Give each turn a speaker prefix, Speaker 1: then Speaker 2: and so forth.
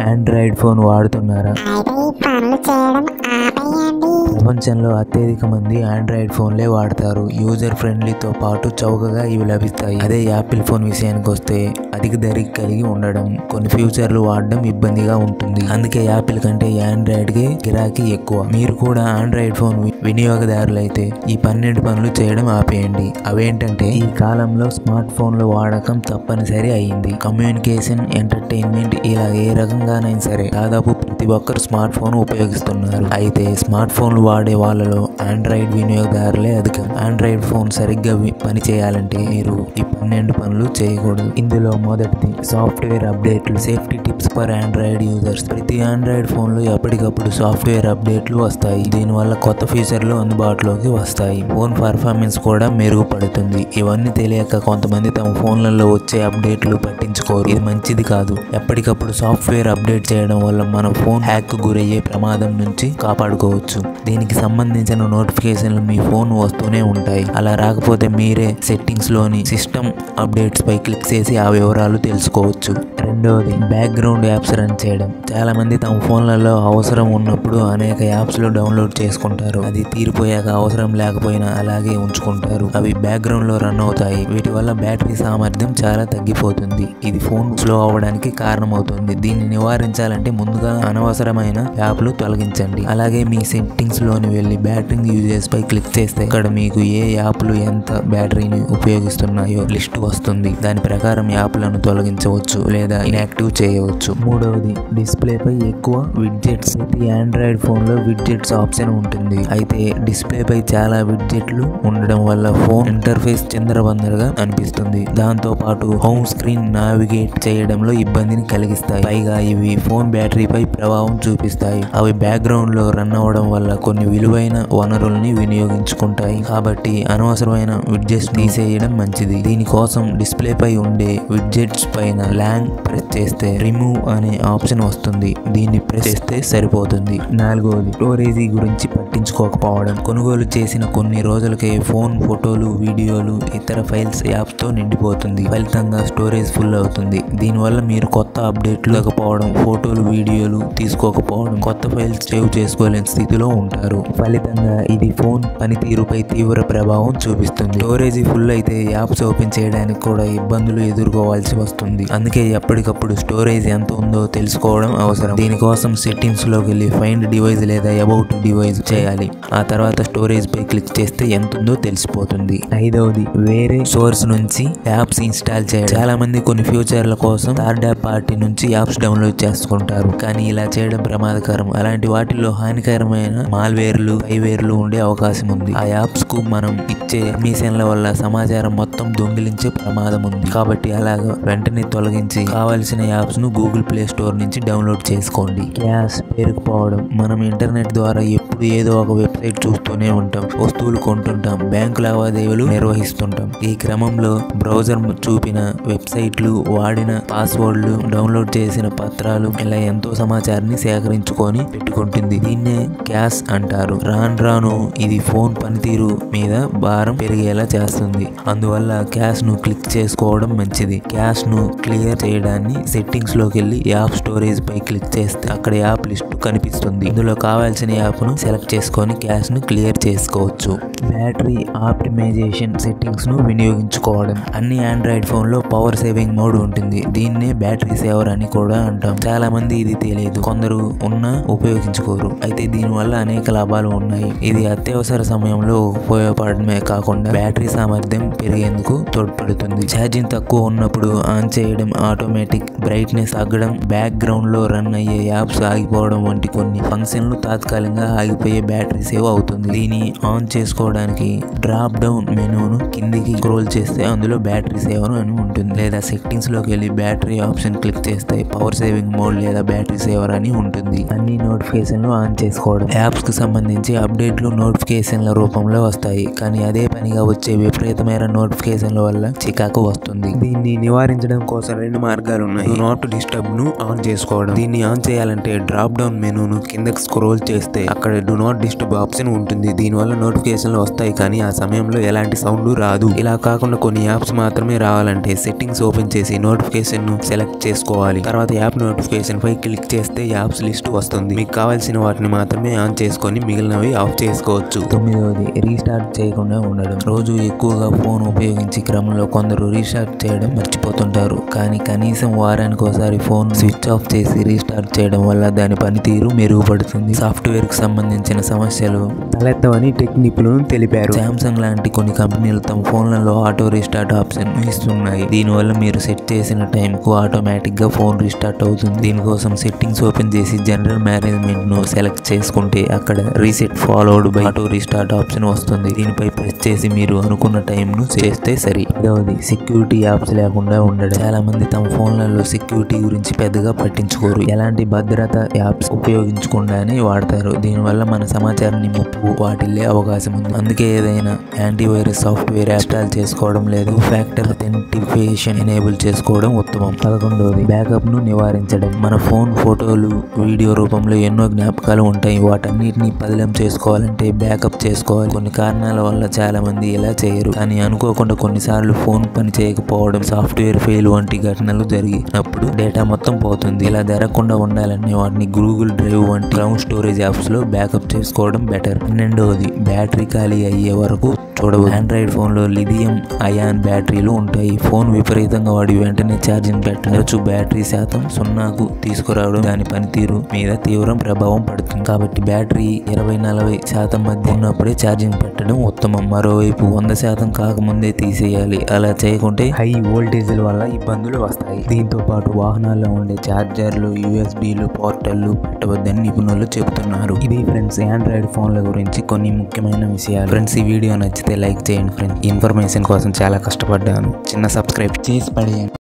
Speaker 1: Android phone వాడుతున్నారా
Speaker 2: అయితే ఈ పనులు చేయడం ఆపేయండి
Speaker 1: ప్రపంచంలో అత్యధిక మంది ఆండ్రాయిడ్ ఫోన్లే వాడతారు యూజర్ ఫ్రెండ్లీతో పాటు చౌకగా ఇవి లభిస్తాయి అదే యాపిల్ ఫోన్ విషయానికి వస్తే అధిక ధర కలిగి ఉండడం కొన్ని ఫ్యూచర్లు వాడడం ఇబ్బందిగా ఉంటుంది అందుకే యాపిల్ కంటే ఆండ్రాయిడ్ కి గిరాకీ ఎక్కువ మీరు కూడా ఆండ్రాయిడ్ ఫోన్ వి- వినియోగదారులైతే ఈ పన్నెండు పనులు చేయడం ఆపేయండి అవేంటంటే ఈ కాలంలో స్మార్ట్ ఫోన్ల వాడకం తప్పనిసరి అయింది కమ్యూనికేషన్ ఎంటర్టైన్మెంట్ ఇలా ఏ రకంగానైనా సరే దాదాపు ప్రతి ఒక్కరు స్మార్ట్ ఫోన్ ఉపయోగిస్తున్నారు అయితే స్మార్ట్ ఫోన్లు వాడే వాళ్ళలో ఆండ్రాయిడ్ వినియోగదారులే అధికం ఆండ్రాయిడ్ ఫోన్ సరిగ్గా వి- పని చేయాలంటే మీరు ఈ పన్నెండు పనులు చేయకూడదు ఇందులో మొదటిది సాఫ్ట్వేర్ అప్డేట్లు safety tips for Android users ప్రతి ఆండ్రాయిడ్ ఫోన్లో ఎప్పటికప్పుడు సాఫ్ట్వేర్ అప్డేట్లు వస్తాయి దీనివల్ల కొత్త ఫీచర్లు అందుబాటులోకి వస్తాయి ఫోన్ పర్ఫార్మెన్స్ కూడా మెరుగుపడుతుంది ఇవన్నీ తెలియక కొంతమంది తమ ఫోన్లలో వచ్చే అప్డేట్లు పట్టించుకోరు ఇది మంచిది కాదు ఎప్పటికప్పుడు సాఫ్ట్వేర్ అప్డేట్ చేయడం వల్ల మన ఫోన్ హ్యాక్ గురయ్యే ప్రమాదం నుంచి కాపాడుకోవచ్చు దీనికి సంబంధించిన నోటిఫికేషన్లు మీ ఫోన్ వస్తూనే ఉంటాయి అలా రాకపోతే మీరే సెట్టింగ్స్ లోని సిస్టమ్ అప్డేట్స్ పై క్లిక్ చేసి ఆ వివరాలు తెలుసుకోవచ్చు రెండవది బ్యాక్గ్రౌండ్ యాప్స్ రన్ చేయడం చాలా మంది తమ ఫోన్లలో అవసరం ఉన్నప్పుడు అనేక యాప్స్ లో డౌన్లోడ్ చేసుకుంటారు అది తీరిపోయాక అవసరం లేకపోయినా అలాగే ఉంచుకుంటారు అవి బ్యాక్గ్రౌండ్ లో రన్ అవుతాయి వీటి వల్ల బ్యాటరీ సామర్థ్యం చాలా తగ్గిపోతుంది ఇది ఫోన్ స్లో అవ్వడానికి కారణమవుతుంది దీన్ని నివారించాలంటే ముందుగా అనవసరమైన యాప్లు తొలగించండి అలాగే మీ సెట్టింగ్స్ లోని వెళ్ళి బ్యాటరీ యూజెస్ పై క్లిక్ చేస్తే ఇక్కడ మీకు ఏ యాప్లు ఎంత బ్యాటరీని ఉపయోగిస్తున్నాయో లిస్ట్ వస్తుంది దాని ప్రకారం యాప్లను తొలగించవచ్చు లేదా ఇన్యాక్టివ్ చేయవచ్చు మూడవది డిస్ప్లే పై ఎక్కువ విడ్జెట్స్ ప్రతి ఆండ్రాయిడ్ ఫోన్ లో విడ్జెట్స్ ఆప్షన్ ఉంటుంది అయితే డిస్ప్లే పై చాలా విడ్జెట్లు ఉండడం వల్ల ఫోన్ ఇంటర్ఫేస్ చిందరబందరగా అనిపిస్తుంది దాంతో పాటు హోమ్ స్క్రీన్ నావిగేట్ చేయడంలో ఇబ్బందిని కలిగిస్తాయి పైగా ఇవి ఫోన్ బ్యాటరీపై ప్రభావం చూపిస్తాయి అవి బ్యాక్గ్రౌండ్ లో రన్ అవ్వడం వల్ల కొన్ని విలువైన వనరుల్ని వినియోగించుకుంటాయి కాబట్టి అనవసరమైన విడ్జెట్స్ తీసేయడం మంచిది దీనికోసం డిస్ప్లే పై ఉండే విడ్జెట్స్ పైన ల్యాంగ్ ప్రెస్ చేస్తే రిమూవ్ అనే ఆప్షన్ వస్తుంది దీన్ని ప్రెస్ చేస్తే సరిపోతుంది నాలుగవది స్టోరేజీ గురించి పట్టించుకోకపోవడం కొనుగోలు చేసిన కొన్ని రోజులకే ఫోన్ ఫోటోలు వీడియోలు ఇతర ఫైల్స్ యాప్స్ తో నిండిపోతుంది ఫలితంగా స్టోరేజ్ ఫుల్ అవుతుంది దీనివల్ల మీరు కొత్త అప్డేట్లు లేకపోవడం ఫోటోలు వీడియోలు తీసుకోకపోవడం కొత్త ఫైల్స్ సేవ్ చేసుకోలేని స్థితిలో ఉంటారు ఫలితంగా ఇది ఫోన్ పనితీరుపై తీవ్ర ప్రభావం చూపిస్తుంది స్టోరేజీ ఫుల్ అయితే యాప్స్ ఓపెన్ చేయడానికి కూడా ఇబ్బందులు ఎదుర్కోవాల్సి వస్తుంది అందుకే ఎప్పటికప్పుడు స్టోరేజ్ ఎంత ఉందో తెలుసుకోవడం అవసరం దీనికోసం సెట్టింగ్స్ లోకి వెళ్ళి ఫైండ్ డివైస్ లేదా అబౌట్ డివైస్ చేయాలి ఆ తర్వాత స్టోరేజ్ పై క్లిక్ చేస్తే ఎంత ఉందో తెలిసిపోతుంది ఐదవది వేరే సోర్స్ నుంచి యాప్స్ ఇన్స్టాల్ చేయడం చాలా మంది కొన్ని ఫ్యూచర్ల కోసం థర్డ్ పార్టీ నుంచి యాప్స్ డౌన్లోడ్ చేసుకుంటారు కానీ ఇలా చేయడం ప్రమాదకరం అలాంటి వాటిల్లో హానికరమైన మాల్వేర్లు పైవేర్లు ఉండే అవకాశం ఉంది ఆ యాప్స్ కు మనం ఇచ్చే పర్మిషన్ల వల్ల సమాచారం మొత్తం దొంగిలించే ప్రమాదం ఉంది కాబట్టి అలాగా వెంటనే తొలగించి కావాల్సిన యాప్స్ ను గూగుల్ ప్లే స్టోర్ నుంచి డౌన్లోడ్ చేసుకోండి క్యాష్ పేరుకుపోవడం మనం ఇంటర్నెట్ ద్వారా ఎప్పుడు ఏదో ఒక వెబ్సైట్ చూస్తూనే ఉంటాం వస్తువులు కొంటుంటాం బ్యాంకు లావాదేవీలు నిర్వహిస్తుంటాం ఈ క్రమంలో బ్రౌజర్ చూపిన వెబ్సైట్లు వాడిన పాస్వర్డ్లు డౌన్లోడ్ చేసిన పత్రాలు ఇలా ఎంతో సమాచారాన్ని సేకరించుకొని పెట్టుకుంటుంది దీన్నే క్యాష్ అంటారు రాను రాను ఇది ఫోన్ పనితీరు మీద భారం పెరిగేలా చేస్తుంది అందువల్ల క్యాష్ ను క్లిక్ చేసుకోవడం మంచిది క్యాష్ ను క్లియర్ చేయడాన్ని సెట్టింగ్స్ లోకి వెళ్ళి యాప్ స్టోరేజ్ పై క్లిక్ చేస్తే అక్కడ యాప్ లిస్ట్ కనిపిస్తుంది ఇందులో కావాల్సిన యాప్ ను సెలెక్ట్ చేసుకొని క్యాష్ ను క్లియర్ చేసుకోవచ్చు బ్యాటరీ ఆప్టిమైజేషన్ సెట్టింగ్స్ ను వినియోగించుకోవడం అన్ని ఆండ్రాయిడ్ ఫోన్ లో పవర్ సేవింగ్ మోడ్ ఉంటుంది దీన్నే బ్యాటరీ సేవర్ అని కూడా అంటాం చాలా మంది ఇది తెలియదు కొందరు ఉన్నా ఉపయోగించుకోరు అయితే దీనివల్ల అనేక లాభాలు ఉన్నాయి ఇది అత్యవసర సమయంలో ఉపయోగపడమే కాకుండా బ్యాటరీ సామర్థ్యం పెరిగేందుకు తోడ్పడుతుంది ఛార్జింగ్ తక్కువ ఉన్నప్పుడు ఆన్ చేయడం ఆటోమేటిక్ బ్రైట్నెస్ తగ్గడం బ్యాక్గ్రౌండ్ లో రన్ అయ్యే యాప్స్ ఆగిపోవడం వంటి కొన్ని ఫంక్షన్లు తాత్కాలికంగా ఆగిపోయే బ్యాటరీ సేవ్ అవుతుంది దీన్ని ఆన్ చేసుకోవడానికి డ్రాప్ డౌన్ మెనూను కిందికి స్క్రోల్ చేస్తే అందులో బ్యాటరీ సేవర్ అని ఉంటుంది లేదా సెట్టింగ్స్ లోకి వెళ్ళి బ్యాటరీ ఆప్షన్ క్లిక్ చేస్తే పవర్ సేవింగ్ మోడ్ లేదా బ్యాటరీ సేవర్ అని ఉంటుంది అన్ని నోటిఫికేషన్లు ఆన్ చేసుకోవడం యాప్స్ కు సంబంధించి అప్డేట్లు నోటిఫికేషన్ల రూపంలో వస్తాయి కానీ అదే పనిగా వచ్చే విపరీతమైన నోటిఫికేషన్ల వల్ల చికాకు వస్తుంది దీన్ని నివారించడం కోసం రెండు మార్గాలు ఉన్నాయి నాట్ డిస్టర్బ్ ను ఆన్ చేసుకోవడం దీన్ని ఆన్ చేయాలంటే డ్రాప్ డౌన్ మెనూను కిందకి స్క్రోల్ చేస్తే అక్కడ డు నాట్ డిస్టర్బ్ ఆప్షన్ ఉంటుంది ఉంటుంది దీనివల్ల నోటిఫికేషన్లు వస్తాయి కానీ ఆ సమయంలో ఎలాంటి సౌండ్ రాదు ఇలా కాకుండా కొన్ని యాప్స్ మాత్రమే రావాలంటే సెట్టింగ్స్ ఓపెన్ చేసి నోటిఫికేషన్ ను సెలెక్ట్ చేసుకోవాలి తర్వాత యాప్ నోటిఫికేషన్ పై క్లిక్ చేస్తే యాప్స్ లిస్ట్ వస్తుంది మీకు కావాల్సిన వాటిని మాత్రమే ఆన్ చేసుకొని మిగిలినవి ఆఫ్ చేసుకోవచ్చు తొమ్మిదవది రీస్టార్ట్ చేయకుండా ఉండడం రోజు ఎక్కువగా ఫోన్ ఉపయోగించి క్రమంలో కొందరు రీస్టార్ట్ చేయడం మర్చిపోతుంటారు కానీ కనీసం వారానికి ఒకసారి ఫోన్ స్విచ్ ఆఫ్ చేసి రీస్టార్ట్ చేయడం వల్ల దాని పనితీరు మెరుగుపడుతుంది సాఫ్ట్వేర్ కు సంబంధించిన సమస్యలు తలెత్తవని టెక్ నిపుణులు తెలిపారు శాంసంగ్ లాంటి కొన్ని కంపెనీలు తమ ఫోన్లలో ఆటో రీస్టార్ట్ ఆప్షన్ ఇస్తున్నాయి దీనివల్ల మీరు సెట్ చేసిన టైం కు ఆటోమేటిక్ గా ఫోన్ రీస్టార్ట్ అవుతుంది దీనికోసం సెట్టింగ్స్ ఓపెన్ చేసి జనరల్ మేనేజ్మెంట్ ను సెలెక్ట్ చేసుకుంటే అక్కడ reset followed by auto restart option వస్తుంది దీనిపై ప్రెస్ చేసి మీరు అనుకున్న టైం ను చేస్తే సరి ఐదవది సెక్యూరిటీ యాప్స్ లేకుండా ఉండడం చాలా మంది తమ ఫోన్లలో సెక్యూరిటీ గురించి పెద్దగా పట్టించుకోరు ఎలాంటి భద్రత యాప్స్ ఉపయోగించకుండానే వాడతారు దీనివల్ల మన సమాచారాన్ని ముప్పు వాటిల్లే అవకాశం ఉంది అందుకే ఏదైనా యాంటీవైరస్ సాఫ్ట్వేర్ ఇన్స్టాల్ చేసుకోవడం లేదు ఫ్యాక్టర్ అథెంటిఫికేషన్ ఎనేబుల్ చేసుకోవడం ఉత్తమం పదకొండవది బ్యాకప్ ను నివారించడం మన ఫోన్ ఫోటోలు వీడియో రూపంలో ఎన్నో జ్ఞాపకాలు ఉంటాయి వాటన్నిటిని పదిలం చేసుకోవాలంటే బ్యాకప్ చేసుకోవాలి కొన్ని కారణాల వల్ల చాలా మంది ఇలా చేయరు కానీ అనుకోకుండా కొన్నిసార్లు ఫోన్ పని చేయకపోవడం సాఫ్ట్వేర్ ఫెయిల్ వంటి ఘటనలు జరిగినప్పుడు డేటా మొత్తం పోతుంది ఇలా జరగకుండా ఉండాలంటే వాటిని గూగుల్ డ్రైవ్ వంటి క్లౌడ్ స్టోరేజ్ యాప్స్ లో బ్యాకప్ చేసుకోవడం బెటర్ పన్నెండవది బ్యాటరీ ఖాళీ అయ్యే వరకు చూడవు ఆండ్రాయిడ్ ఫోన్ లో లిథియం అయాన్ బ్యాటరీలు ఉంటాయి ఫోన్ విపరీతంగా వాడి వెంటనే ఛార్జింగ్ పెట్టవచ్చు బ్యాటరీ శాతం సున్నాకు తీసుకురావడం దాని పనితీరు మీద తీవ్ర ప్రభావం పడుతుంది కాబట్టి బ్యాటరీ ఇరవై నలభై శాతం మధ్య ఉన్నప్పుడే ఛార్జింగ్ పెట్టడం ఉత్తమం మరోవైపు వంద శాతం కాకముందే తీసేయాలి అలా చేయకుంటే హై వోల్టేజ్ల వల్ల ఇబ్బందులు వస్తాయి దీంతో పాటు వాహనాల్లో ఉండే ఛార్జర్లు యూఎస్బీలు పోర్టల్లు పెట్టవద్దని నిపుణులు చెబుతున్నారు ఇది ఫ్రెండ్స్ ఆండ్రాయిడ్ ఫోన్ల గురించి కొన్ని ముఖ్యమైన విషయాలు ఫ్రెండ్స్ ఈ వీడియో నచ్చితే లైక్ చేయండి ఫ్రెండ్స్ ఇన్ఫర్మేషన్ కోసం చాలా కష్టపడ్డాను చిన్న సబ్స్క్రైబ్ చేసి పడేయండి